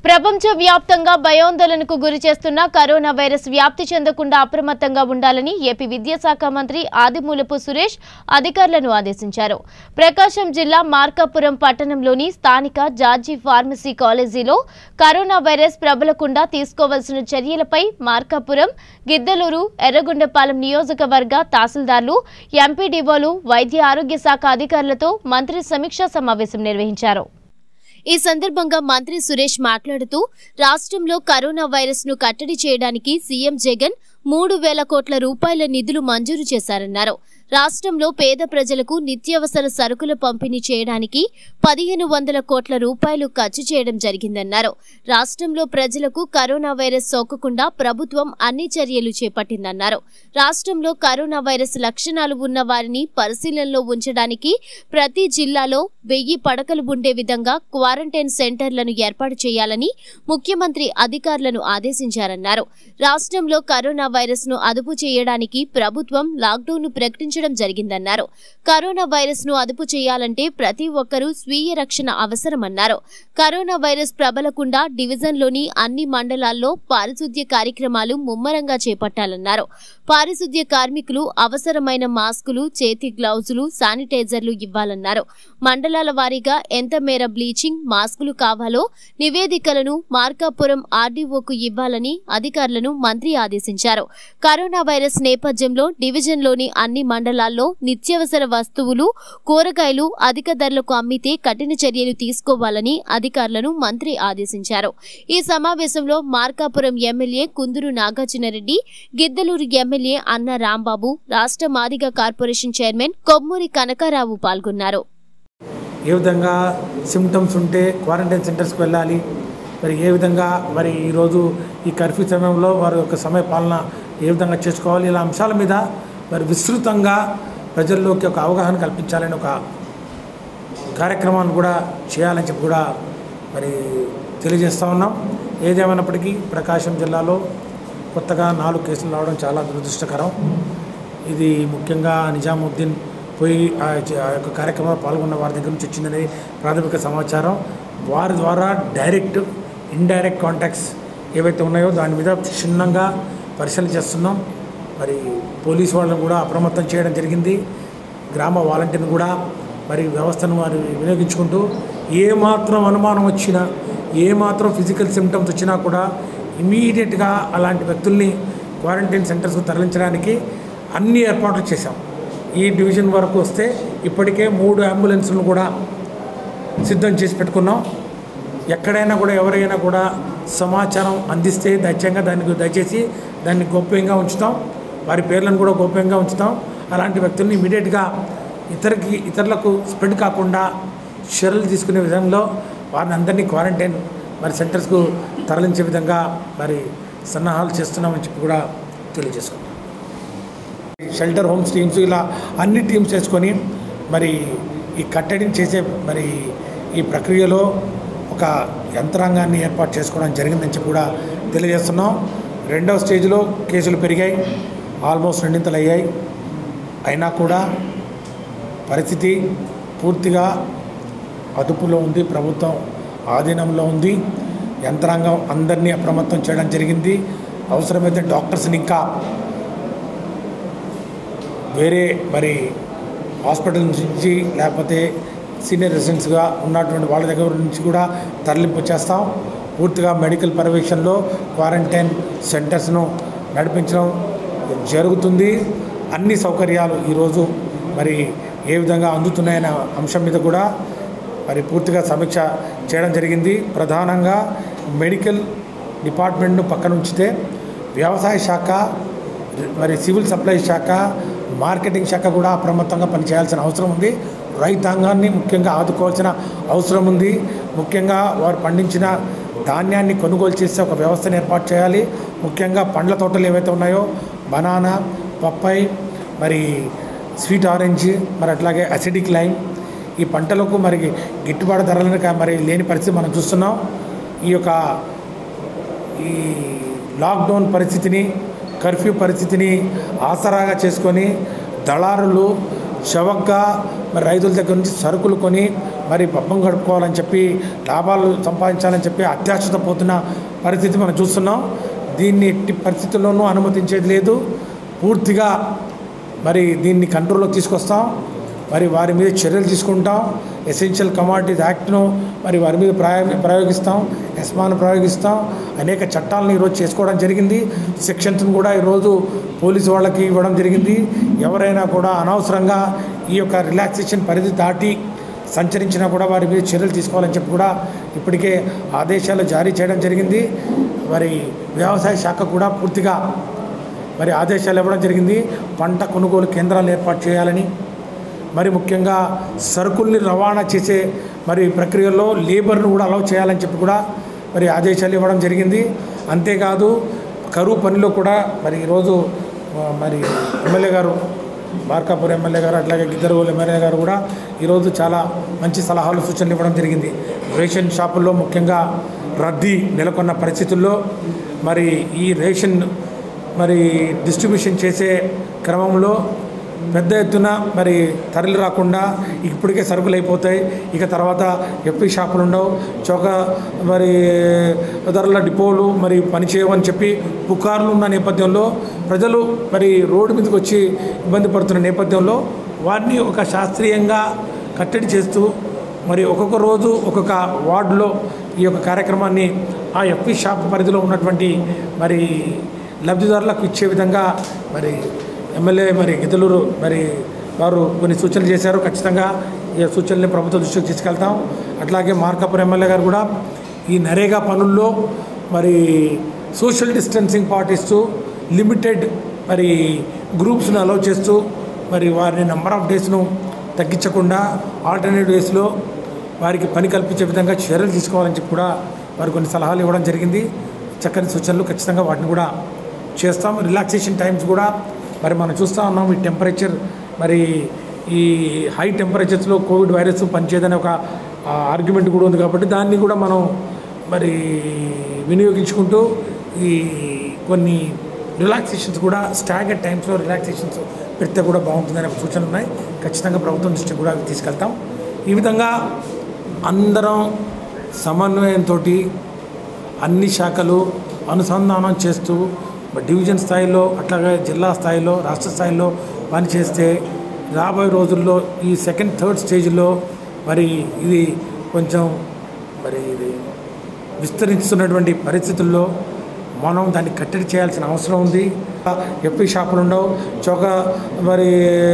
ప్రపంచ వ్యాప్తంగా భయోందోళనకు గురి చేస్తున్న కరోనా వైరస్ వ్యాప్తి చెందకుండా అప్రమత్తంగా ఉండాలని ఏపీ విద్యాశాఖ మంత్రి ఆదిమూలపు సురేష్ అధికారులను ఆదేశించారు ప్రకాశం జిల్లా మార్కాపురం పట్టణంలోని స్థానిక జార్జి ఫార్మసీ కాలేజీలో కరోనా వైరస్ ప్రబలకుండా తీసుకోవాల్సిన చర్యలపై మార్కాపురం గిద్దలూరు ఎర్రగొండపాలెం నియోజకవర్గ తహసీల్దార్లు ఎంపీడీఓలు వైద్య ఆరోగ్య శాఖ అధికారులతో మంత్రి సమీక్షా సమావేశం నిర్వహించారు ఈ సందర్భంగా మంత్రి సురేష్ మాట్లాడుతూ రాష్ట్రంలో కరోనా వైరస్ ను కట్టడి చేయడానికి సీఎం జగన్ మూడు వేల కోట్ల రూపాయల నిధులు మంజూరు చేశారన్నారు రాష్ట్రంలో పేద ప్రజలకు నిత్యావసర సరుకుల పంపిణీ చేయడానికి పదిహేను వందల కోట్ల రూపాయలు ఖర్చు చేయడం జరిగిందన్నారు రాష్ట్రంలో ప్రజలకు కరోనా వైరస్ సోకకుండా ప్రభుత్వం అన్ని చర్యలు చేపట్టిందన్నారు రాష్ట్రంలో కరోనా వైరస్ లక్షణాలు ఉన్న వారిని పరిశీలనలో ఉంచడానికి ప్రతి జిల్లాలో వెయ్యి పడకలు ఉండే విధంగా క్వారంటైన్ సెంటర్లను ఏర్పాటు చేయాలని ముఖ్యమంత్రి అధికారులను ఆదేశించారన్నారు రాష్ట్రంలో కరోనా వైరస్ ను అదుపు చేయడానికి ప్రభుత్వం లాక్డౌన్ ను ప్రకటించడం జరిగిందన్నారు కరోనా వైరస్ ను అదుపు చేయాలంటే ప్రతి ఒక్కరూ స్వీయ రక్షణ అవసరమన్నారు కరోనా వైరస్ ప్రబలకుండా డివిజన్లోని అన్ని మండలాల్లో పారిశుద్ధ్య కార్యక్రమాలు ముమ్మరంగా చేపట్టాలన్నారు పారిశుద్ధ్య కార్మికులు అవసరమైన మాస్కులు చేతి గ్లౌజులు శానిటైజర్లు ఇవ్వాలన్నారు మండలాల వారీగా ఎంత మేర బ్లీచింగ్ మాస్కులు కావాలో నివేదికలను మార్కాపురం ఆర్డీఓకు ఇవ్వాలని అధికారులను మంత్రి ఆదేశించారు కరోనా వైరస్ నేపథ్యంలో డివిజన్లోని అన్ని మండలాల్లో నిత్యావసర వస్తువులు కూరగాయలు అధిక ధరలకు అమ్మితే కఠిన చర్యలు తీసుకోవాలని అధికారులను మంత్రి ఆదేశించారు ఈ సమావేశంలో మార్కాపురం ఎమ్మెల్యే కుందూరు నాగార్జునరెడ్డి గిద్దలూరు ఎమ్మెల్యే అన్న రాంబాబు రాష్ట్ర మాదిగ కార్పొరేషన్ చైర్మన్ కొమ్మూరి కనకారావు పాల్గొన్నారు ఏ విధంగా సిమ్టమ్స్ ఉంటే క్వారంటైన్ సెంటర్స్కి వెళ్ళాలి మరి ఏ విధంగా మరి ఈరోజు ఈ కర్ఫ్యూ సమయంలో వారి యొక్క సమయ పాలన ఏ విధంగా చేసుకోవాలి ఇలా అంశాల మీద మరి విస్తృతంగా ప్రజల్లోకి ఒక అవగాహన కల్పించాలని ఒక కార్యక్రమాన్ని కూడా చేయాలని చెప్పి కూడా మరి తెలియజేస్తూ ఉన్నాం ఏదేమైనప్పటికీ ప్రకాశం జిల్లాలో కొత్తగా నాలుగు కేసులు రావడం చాలా దురదృష్టకరం ఇది ముఖ్యంగా నిజాముద్దీన్ పోయి ఆ చ- ఆ యొక్క కార్యక్రమంలో పాల్గొన్న వారి దగ్గర నుంచి వచ్చిందనే ప్రాథమిక సమాచారం వారి ద్వారా డైరెక్ట్ ఇండైరెక్ట్ కాంటాక్ట్స్ ఏవైతే ఉన్నాయో దాని మీద క్షుణ్ణంగా పరిశీలన చేస్తున్నాం మరి పోలీసు వాళ్ళని కూడా అప్రమత్తం చేయడం జరిగింది గ్రామ వాలంటీర్ని కూడా మరి వ్యవస్థను వారు వినియోగించుకుంటూ ఏ మాత్రం అనుమానం వచ్చినా ఏ మాత్రం ఫిజికల్ సిమ్టమ్స్ వచ్చినా కూడా ఇమీడియట్గా అలాంటి వ్యక్తుల్ని క్వారంటైన్ సెంటర్స్కు తరలించడానికి అన్ని ఏర్పాట్లు చేశాం ఈ డివిజన్ వరకు వస్తే ఇప్పటికే మూడు అంబులెన్స్లను కూడా సిద్ధం చేసి పెట్టుకున్నాం ఎక్కడైనా కూడా ఎవరైనా కూడా సమాచారం అందిస్తే దయచేయంగా దానికి దయచేసి దాన్ని గోప్యంగా ఉంచుతాం వారి పేర్లను కూడా గోప్యంగా ఉంచుతాం అలాంటి వ్యక్తుల్ని ఇమీడియట్గా ఇతరికి ఇతరులకు స్ప్రెడ్ కాకుండా చర్యలు తీసుకునే విధంలో వారిని అందరినీ క్వారంటైన్ మరి సెంటర్స్కు తరలించే విధంగా మరి సన్నాహాలు చేస్తున్నామని చెప్పి కూడా తెలియజేసుకున్నాం షెల్టర్ హోమ్స్ టీమ్స్ ఇలా అన్ని టీమ్స్ వేసుకొని మరి ఈ కట్టడిని చేసే మరి ఈ ప్రక్రియలో ఒక యంత్రాంగాన్ని ఏర్పాటు చేసుకోవడం జరిగిందని చెప్పి కూడా తెలియజేస్తున్నాం రెండవ స్టేజ్లో కేసులు పెరిగాయి ఆల్మోస్ట్ రెండింతలు అయ్యాయి అయినా కూడా పరిస్థితి పూర్తిగా అదుపులో ఉంది ప్రభుత్వం ఆధీనంలో ఉంది యంత్రాంగం అందరినీ అప్రమత్తం చేయడం జరిగింది అవసరమైతే డాక్టర్స్ని ఇంకా వేరే మరి హాస్పిటల్ నుంచి లేకపోతే సీనియర్ రెసిడెంట్స్గా ఉన్నటువంటి వాళ్ళ దగ్గర నుంచి కూడా తరలింపు చేస్తాం పూర్తిగా మెడికల్ పర్యవేక్షణలో క్వారంటైన్ సెంటర్స్ను నడిపించడం జరుగుతుంది అన్ని సౌకర్యాలు ఈరోజు మరి ఏ విధంగా అందుతున్నాయనే అంశం మీద కూడా మరి పూర్తిగా సమీక్ష చేయడం జరిగింది ప్రధానంగా మెడికల్ డిపార్ట్మెంట్ను పక్కన ఉంచితే వ్యవసాయ శాఖ మరి సివిల్ సప్లై శాఖ మార్కెటింగ్ శాఖ కూడా అప్రమత్తంగా పనిచేయాల్సిన అవసరం ఉంది రైతాంగాన్ని ముఖ్యంగా ఆదుకోవాల్సిన అవసరం ఉంది ముఖ్యంగా వారు పండించిన ధాన్యాన్ని కొనుగోలు చేసే ఒక వ్యవస్థను ఏర్పాటు చేయాలి ముఖ్యంగా పండ్ల తోటలు ఏవైతే ఉన్నాయో బనానా పప్పాయి మరి స్వీట్ ఆరెంజ్ మరి అట్లాగే అసిడిక్ లైమ్ ఈ పంటలకు మరి గిట్టుబాటు ధరలను కా- మరి లేని పరిస్థితి మనం చూస్తున్నాం ఈ యొక్క ఈ లాక్డౌన్ పరిస్థితిని కర్ఫ్యూ పరిస్థితిని ఆసరాగా చేసుకొని దళారులు చవకగా మరి రైతుల దగ్గర నుంచి సరుకులు కొని మరి పబ్బం గడుపుకోవాలని చెప్పి లాభాలు సంపాదించాలని చెప్పి అత్యాశతో పోతున్న పరిస్థితి మనం చూస్తున్నాం దీన్ని ఎట్టి పరిస్థితుల్లోనూ అనుమతించేది లేదు పూర్తిగా మరి దీన్ని కంట్రోల్లోకి తీసుకొస్తాం మరి వారి మీద చర్యలు తీసుకుంటాం ఎసెన్షియల్ కమాడిటీస్ యాక్ట్ను మరి వారి మీద ప్రయోగ ప్రయోగిస్తాం ఎస్మాను ప్రయోగిస్తాం అనేక చట్టాలను ఈరోజు చేసుకోవడం జరిగింది సెక్షన్స్ను కూడా ఈరోజు పోలీసు వాళ్ళకి ఇవ్వడం జరిగింది ఎవరైనా కూడా అనవసరంగా ఈ యొక్క రిలాక్సేషన్ పరిధి దాటి సంచరించినా కూడా వారి మీద చర్యలు తీసుకోవాలని చెప్పి కూడా ఇప్పటికే ఆదేశాలు జారీ చేయడం జరిగింది మరి వ్యవసాయ శాఖ కూడా పూర్తిగా మరి ఆదేశాలు ఇవ్వడం జరిగింది పంట కొనుగోలు కేంద్రాలు ఏర్పాటు చేయాలని మరి ముఖ్యంగా సరుకుల్ని రవాణా చేసే మరి ప్రక్రియలో లేబర్ను కూడా అలౌ చేయాలని చెప్పి కూడా మరి ఆదేశాలు ఇవ్వడం జరిగింది అంతేకాదు కరువు పనిలో కూడా మరి ఈరోజు ఆ, మరి ఎమ్మెల్యే గారు మార్కాపూర్ ఎమ్మెల్యే గారు అట్లాగే గిద్దరుగోలు ఎమ్మెల్యే గారు కూడా ఈరోజు చాలా మంచి సలహాలు సూచనలు ఇవ్వడం జరిగింది రేషన్ షాపుల్లో ముఖ్యంగా రద్దీ నెలకొన్న పరిస్థితుల్లో మరి ఈ రేషన్ మరి డిస్ట్రిబ్యూషన్ చేసే క్రమంలో పెద్ద ఎత్తున మరి తరలి రాకుండా ఇప్పటికే సరుకులు అయిపోతాయి ఇక తర్వాత ఎఫ్పి షాపులు ఉండవు చౌక మరి ధరల డిపోలు మరి పనిచేయవని చెప్పి పుకార్లు ఉన్న నేపథ్యంలో ప్రజలు మరి రోడ్డు మీదకి వచ్చి ఇబ్బంది పడుతున్న నేపథ్యంలో వారిని ఒక శాస్త్రీయంగా కట్టడి చేస్తూ మరి ఒక్కొక్క రోజు ఒక్కొక్క వార్డులో ఈ యొక్క కార్యక్రమాన్ని ఆ ఎఫ్పి షాప్ పరిధిలో ఉన్నటువంటి మరి లబ్ధిదారులకు ఇచ్చే విధంగా మరి ఎమ్మెల్యే మరి గిద్దలూరు మరి వారు కొన్ని సూచనలు చేశారు ఖచ్చితంగా ఈ సూచనల్ని ప్రభుత్వ దృష్టికి తీసుకెళ్తాం అట్లాగే మార్కాపురం ఎమ్మెల్యే గారు కూడా ఈ నరేగా పనుల్లో మరి సోషల్ డిస్టెన్సింగ్ పాటిస్తూ లిమిటెడ్ మరి గ్రూప్స్ను అలౌ చేస్తూ మరి వారిని నెంబర్ ఆఫ్ డేస్ను తగ్గించకుండా ఆల్టర్నేట్ డేస్లో వారికి పని కల్పించే విధంగా చర్యలు తీసుకోవాలని చెప్పి కూడా వారు కొన్ని సలహాలు ఇవ్వడం జరిగింది చక్కని సూచనలు ఖచ్చితంగా వాటిని కూడా చేస్తాం రిలాక్సేషన్ టైమ్స్ కూడా మరి మనం చూస్తూ ఉన్నాం ఈ టెంపరేచర్ మరి ఈ హై టెంపరేచర్స్లో కోవిడ్ వైరస్ పనిచేయదనే ఒక ఆర్గ్యుమెంట్ కూడా ఉంది కాబట్టి దాన్ని కూడా మనం మరి వినియోగించుకుంటూ ఈ కొన్ని రిలాక్సేషన్స్ కూడా స్టాగర్ టైమ్స్లో రిలాక్సేషన్స్ పెడితే కూడా బాగుంటుందనే సూచనలు ఉన్నాయి ఖచ్చితంగా ప్రభుత్వం దృష్టికి కూడా అవి తీసుకెళ్తాం ఈ విధంగా అందరం సమన్వయంతో అన్ని శాఖలు అనుసంధానం చేస్తూ డివిజన్ స్థాయిలో అట్లాగే జిల్లా స్థాయిలో రాష్ట్ర స్థాయిలో పనిచేస్తే రాబోయే రోజుల్లో ఈ సెకండ్ థర్డ్ స్టేజ్లో మరి ఇది కొంచెం మరి ఇది విస్తరిస్తున్నటువంటి పరిస్థితుల్లో మనం దాన్ని కట్టడి చేయాల్సిన అవసరం ఉంది ఎఫ్పి షాపులు ఉండవు చౌక మరి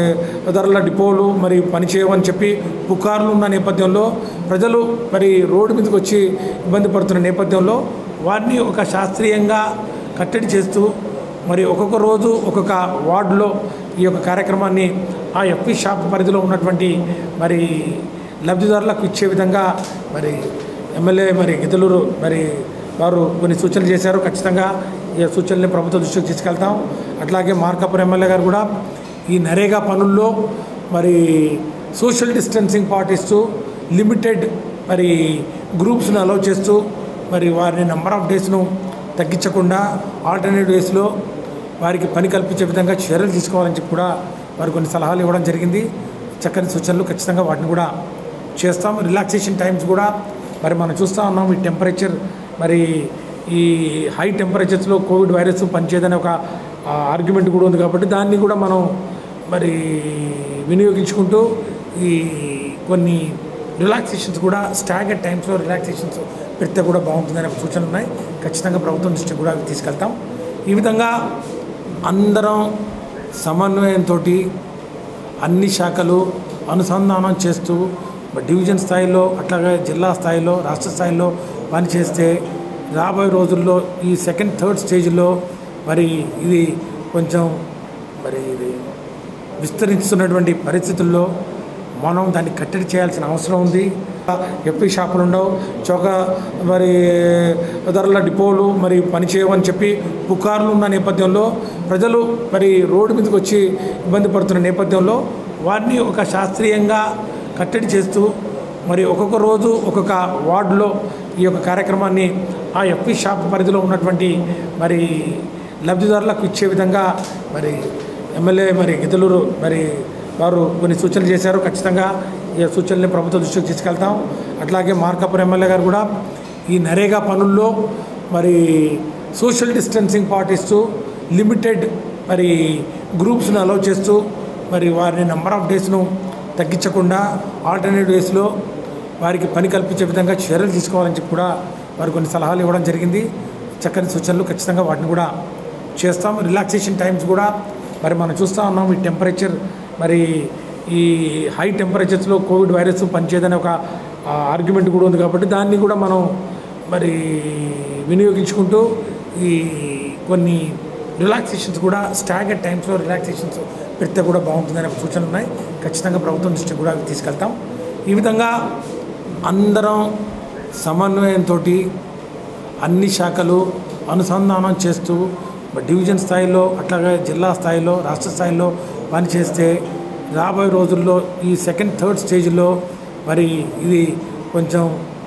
ధరల డిపోలు మరి పనిచేయవని చెప్పి పుకార్లు ఉన్న నేపథ్యంలో ప్రజలు మరి రోడ్డు మీదకి వచ్చి ఇబ్బంది పడుతున్న నేపథ్యంలో వారిని ఒక శాస్త్రీయంగా కట్టడి చేస్తూ మరి ఒక్కొక్క రోజు ఒక్కొక్క వార్డులో ఈ యొక్క కార్యక్రమాన్ని ఆ ఎఫ్పి షాప్ పరిధిలో ఉన్నటువంటి మరి లబ్ధిదారులకు ఇచ్చే విధంగా మరి ఎమ్మెల్యే మరి గిద్దలూరు మరి వారు కొన్ని సూచనలు చేశారు ఖచ్చితంగా ఈ సూచనల్ని ప్రభుత్వ దృష్టికి తీసుకెళ్తాం అట్లాగే మార్కాపురం ఎమ్మెల్యే గారు కూడా ఈ నరేగా పనుల్లో మరి సోషల్ డిస్టెన్సింగ్ పాటిస్తూ లిమిటెడ్ మరి గ్రూప్స్ను అలౌ చేస్తూ మరి వారిని నెంబర్ ఆఫ్ డేస్ను తగ్గించకుండా ఆల్టర్నేట్ డేస్లో వారికి పని కల్పించే విధంగా చర్యలు తీసుకోవాలని చెప్పి కూడా వారు కొన్ని సలహాలు ఇవ్వడం జరిగింది చక్కని సూచనలు ఖచ్చితంగా వాటిని కూడా చేస్తాం రిలాక్సేషన్ టైమ్స్ కూడా మరి మనం చూస్తూ ఉన్నాం ఈ టెంపరేచర్ మరి ఈ హై టెంపరేచర్స్లో కోవిడ్ వైరస్ పనిచేయదనే ఒక ఆర్గ్యుమెంట్ కూడా ఉంది కాబట్టి దాన్ని కూడా మనం మరి వినియోగించుకుంటూ ఈ కొన్ని రిలాక్సేషన్స్ కూడా స్టాగర్ టైమ్స్లో రిలాక్సేషన్స్ పెడితే కూడా బాగుంటుందనే సూచనలు ఉన్నాయి ఖచ్చితంగా ప్రభుత్వం దృష్టికి కూడా అవి తీసుకెళ్తాం ఈ విధంగా అందరం సమన్వయంతో అన్ని శాఖలు అనుసంధానం చేస్తూ డివిజన్ స్థాయిలో అట్లాగే జిల్లా స్థాయిలో రాష్ట్ర స్థాయిలో పనిచేస్తే రాబోయే రోజుల్లో ఈ సెకండ్ థర్డ్ స్టేజ్లో మరి ఇది కొంచెం మరి ఇది విస్తరిస్తున్నటువంటి పరిస్థితుల్లో మనం దాన్ని కట్టడి చేయాల్సిన అవసరం ఉంది ఎఫ్పి షాపులు ఉండవు చౌక మరి ధరల డిపోలు మరి పనిచేయవని చెప్పి పుకార్లు ఉన్న నేపథ్యంలో ప్రజలు మరి రోడ్డు మీదకి వచ్చి ఇబ్బంది పడుతున్న నేపథ్యంలో వారిని ఒక శాస్త్రీయంగా కట్టడి చేస్తూ మరి ఒక్కొక్క రోజు ఒక్కొక్క వార్డులో ఈ యొక్క కార్యక్రమాన్ని ఆ ఎఫ్పి షాప్ పరిధిలో ఉన్నటువంటి మరి లబ్ధిదారులకు ఇచ్చే విధంగా మరి ఎమ్మెల్యే మరి గిద్దలూరు మరి వారు కొన్ని సూచనలు చేశారు ఖచ్చితంగా ఈ ఈ సూచనల్ని ప్రభుత్వ దృష్టికి తీసుకెళ్తాం అట్లాగే మార్కాపురం ఎమ్మెల్యే గారు కూడా ఈ నరేగా పనుల్లో మరి సోషల్ డిస్టెన్సింగ్ పాటిస్తూ లిమిటెడ్ మరి గ్రూప్స్ని అలౌ చేస్తూ మరి వారిని నెంబర్ ఆఫ్ డేస్ను తగ్గించకుండా ఆల్టర్నేట్ డేస్లో వారికి పని కల్పించే విధంగా చర్యలు తీసుకోవాలని చెప్పి కూడా వారు కొన్ని సలహాలు ఇవ్వడం జరిగింది చక్కని సూచనలు ఖచ్చితంగా వాటిని కూడా చేస్తాం రిలాక్సేషన్ టైమ్స్ కూడా మరి మనం చూస్తూ ఉన్నాం ఈ టెంపరేచర్ మరి ఈ హై టెంపరేచర్స్లో కోవిడ్ వైరస్ పనిచేయదనే ఒక ఆర్గ్యుమెంట్ కూడా ఉంది కాబట్టి దాన్ని కూడా మనం మరి వినియోగించుకుంటూ ఈ కొన్ని రిలాక్సేషన్స్ కూడా స్టాగర్ టైమ్స్లో రిలాక్సేషన్స్ పెడితే కూడా బాగుంటుందనే ఒక సూచనలు ఉన్నాయి ఖచ్చితంగా ప్రభుత్వం దృష్టికి కూడా అవి తీసుకెళ్తాం ఈ విధంగా అందరం సమన్వయంతో అన్ని శాఖలు అనుసంధానం చేస్తూ డివిజన్ స్థాయిలో అట్లాగే జిల్లా స్థాయిలో రాష్ట్ర స్థాయిలో పనిచేస్తే రాబోయే రోజుల్లో ఈ సెకండ్ థర్డ్ స్టేజ్లో మరి ఇది కొంచెం